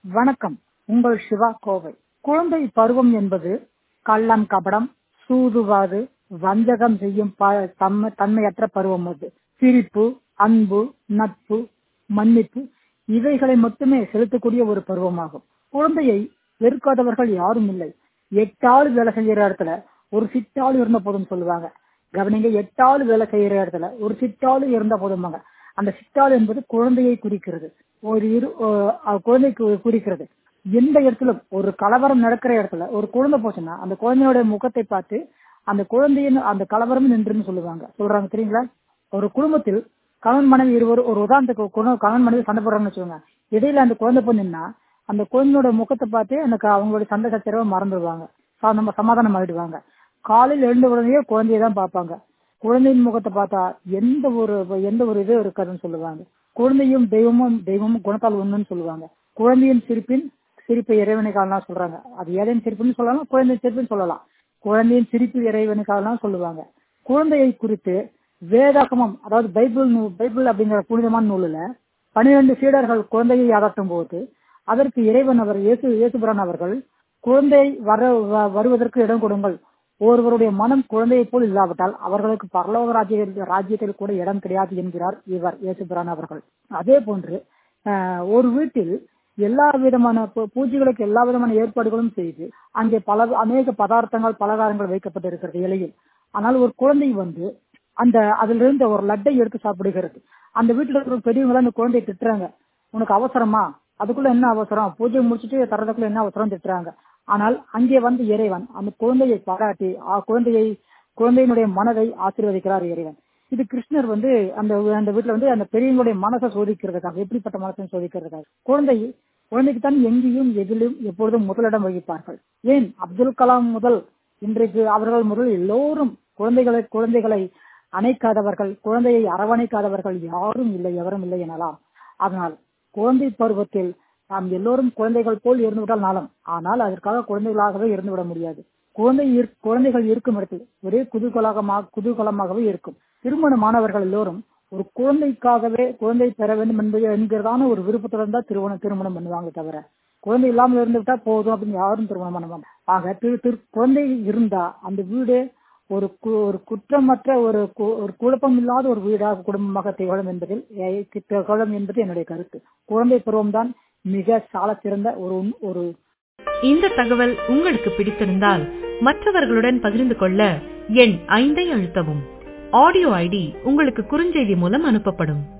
வணக்கம் உங்கள் சிவா கோவை குழந்தை பருவம் என்பது கள்ளம் கபடம் சூதுவாது வஞ்சகம் செய்யும் ப- தன்மை- தன்மையற்ற பருவம் அது சிரிப்பு அன்பு நட்பு மன்னிப்பு இவைகளை மட்டுமே செலுத்தக்கூடிய ஒரு பருவமாகும் குழந்தையை வெறுக்காதவர்கள் யாரும் இல்லை எட்டாள் வேலை செய்யற இடத்துல ஒரு சிட்டாள் இருந்த போதும் சொல்லுவாங்க கவனிங்க எட்டாள் வேலை செய்யற இடத்துல ஒரு சிட்டாள் இருந்த போதுமாங்க அந்த சிட்டாள் என்பது குழந்தையை குறிக்கிறது ஒரு இரு அஹ் குழந்தை கு- குறிக்கிறது எந்த இடத்திலும் ஒரு கலவரம் நடக்கிற இடத்துல ஒரு குழந்தை போச்சுன்னா அந்த குழந்தையோட முகத்தை பார்த்து அந்த குழந்தையின் அந்த கலவரம் நின்றுன்னு சொல்லுவாங்க சொல்றாங்க தெரியுங்களா ஒரு குடும்பத்தில் கணவன் மனைவி இருவர் ஒரு உதாரணத்துக்கு குண- கணவன் மனைவி சண்டை போடுறாங்கன்னு வச்சுக்கோங்க இடையில அந்த குழந்தை பொண்ணுன்னா அந்த குழந்தையோட முகத்தை பார்த்து எனக்கு அவங்களுடைய சண்டை சச்சரவை மறந்துடுவாங்க சா- நம்ம சமாதானம் ஆயிடுவாங்க காலையில் எழுந்த உடனே குழந்தைய தான் பார்ப்பாங்க குழந்தையின் முகத்தை பார்த்தா எந்த ஒரு எந்த ஒரு இது இருக்காதுன்னு சொல்லுவாங்க குழந்தையும் தெய்வமும் தெய்வமும் குணத்தால் ஒண்ணுன்னு சொல்லுவாங்க குழந்தையின் சிரிப்பின் சிரிப்பை இறைவனை காணலாம் சொல்றாங்க அது ஏழையின் சிரிப்புன்னு சொல்லலாம் குழந்தையின் சிரிப்புன்னு சொல்லலாம் குழந்தையின் சிரிப்பு இறைவனை காணலாம் சொல்லுவாங்க குழந்தையை குறித்து வேதாகமம் அதாவது பைபிள் நூ- பைபிள் அப்படிங்கிற புனிதமான நூலில் பனிரெண்டு சீடர்கள் குழந்தையை அகற்றும் போது அதற்கு இறைவன் அவர் இயேசு இயேசுபிரான் அவர்கள் குழந்தை வர வ- வருவதற்கு இடம் கொடுங்கள் ஒருவருடைய மனம் குழந்தையைப் போல் இல்லாவிட்டால் அவர்களுக்கு பரலோக ராஜ்ய ராஜ்யத்தில் கூட இடம் கிடையாது என்கிறார் இவர் இயேசுபிரான் அவர்கள் அதே போன்று ஆஹ், ஒரு வீட்டில் எல்லா விதமான பூ- பூஜைகளுக்கு எல்லா விதமான ஏற்பாடுகளும் செய்து அங்கே பல அநேக பதார்த்தங்கள் பலகாரங்கள் வைக்கப்பட்டிருக்கிறது இலையில் ஆனால் ஒரு குழந்தை வந்து அந்த அதுல இருந்து ஒரு லட்டை எடுத்து சாப்பிடுகிறது அந்த வீட்டுல இருக்கிற பெரியவங்க அந்த குழந்தையை திட்டுறாங்க உனக்கு அவசரமா அதுக்குள்ள என்ன அவசரம் பூஜை முடிச்சிட்டு தரதுக்குள்ள என்ன அவசரம் திட்டுறாங்க ஆனால் அங்கே வந்து இறைவன் அந்த குழந்தையை பாராட்டி ஆ, குழந்தையை குழந்தையினுடைய மனதை ஆசீர்வதிக்கிறார் இறைவன் இது கிருஷ்ணர் வந்து அந்த அந்த வீட்டுல வந்து அந்த பெரியவங்களுடைய மனசை சோதிக்கிறதுக்காக எப்படிப்பட்ட மனசை சோதிக்கிறதுக்காக குழந்தை குழந்தைக்கு தான் எங்கேயும் எதிலும் எப்பொழுதும் முதலிடம் வகிப்பார்கள் ஏன் அப்துல் கலாம் முதல் இன்றைக்கு அவர்கள் முதல் எல்லோரும் குழந்தைகளை குழந்தைகளை அணைக்காதவர்கள் குழந்தையை அரவணைக்காதவர்கள் யாரும் இல்லை எவரும் இல்லை எனலாம் அதனால் குழந்தை பருவத்தில் நாம் எல்லோரும் குழந்தைகள் போல் இருந்துவிட்டால் நலம் ஆனால் அதற்காக குழந்தைகளாகவே இருந்துவிட முடியாது குழந்தை இரு- குழந்தைகள் இருக்கும் இடத்தில் ஒரே குதூகலமாக குதூகலமாகவே இருக்கும் திருமண மாணவர்கள் எல்லோரும் ஒரு குழந்தைக்காகவே குழந்தை பெற வேண்டும் என்பது என்கிறதான ஒரு விருப்பத்துடன் தான் திருமணம் திருமணம் பண்ணுவாங்க தவிர குழந்தை இல்லாமல் இருந்துவிட்டா போதும் அப்படின்னு யாரும் திருமணம் பண்ண மாட்டாங்க ஆக திரு திரு குழந்தை இருந்தா அந்த வீடு ஒரு கு- ஒரு குற்றமற்ற ஒரு கு- ஒரு குழப்பம் இல்லாத ஒரு வீடாக குடும்பமாக திகழும் என்பதில் எ- திகழும் என்பது என்னுடைய கருத்து குழந்தை பருவம்தான் மிக சால சிறந்த ஒரு உண்- ஒரு இந்த தகவல் உங்களுக்கு பிடித்திருந்தால் மற்றவர்களுடன் பகிர்ந்து கொள்ள எண் ஐந்தை அழுத்தவும் ஆடியோ ஐடி உங்களுக்கு குறுஞ்செய்தி மூலம் அனுப்பப்படும்